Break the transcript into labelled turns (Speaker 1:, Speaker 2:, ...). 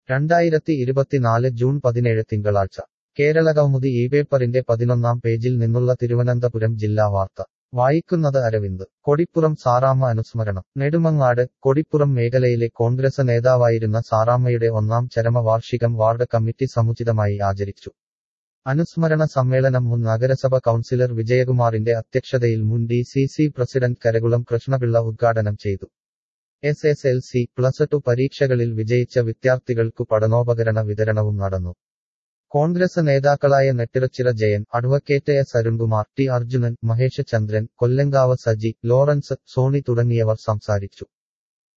Speaker 1: രണ്ടായിരത്തി ഇരുപത്തിനാല് ജൂൺ പതിനേഴ് തിങ്കളാഴ്ച കേരളകൗമുദി ഈ പേപ്പറിന്റെ പതിനൊന്നാം പേജിൽ നിന്നുള്ള തിരുവനന്തപുരം ജില്ലാ വാർത്ത വായിക്കുന്നത് അരവിന്ദ് കൊടിപ്പുറം സാറാമ്മ അനുസ്മരണം നെടുമങ്ങാട് കൊടിപ്പുറം മേഖലയിലെ കോൺഗ്രസ് നേതാവായിരുന്ന സാറാമ്മയുടെ ഒന്നാം ചരമവാർഷികം വാർഡ് കമ്മിറ്റി സമുചിതമായി ആചരിച്ചു അനുസ്മരണ സമ്മേളനം മുൻ നഗരസഭ കൗൺസിലർ വിജയകുമാറിന്റെ അധ്യക്ഷതയിൽ മുൻ D C C president Karakulam Krishnapillai ഉദ്ഘാടനം ചെയ്തു S S L C plus two പരീക്ഷകളിൽ വിജയിച്ച വിദ്യാർത്ഥികൾക്കു പഠനോപകരണ വിതരണവും നടന്നു കോൺഗ്രസ് നേതാക്കളായ Nettirachira Jayan advocate S Arunkumar T Arjunan Mahesh Chandran Kollankavu Saji Lawrence Soni തുടങ്ങിയവർ സംസാരിച്ചു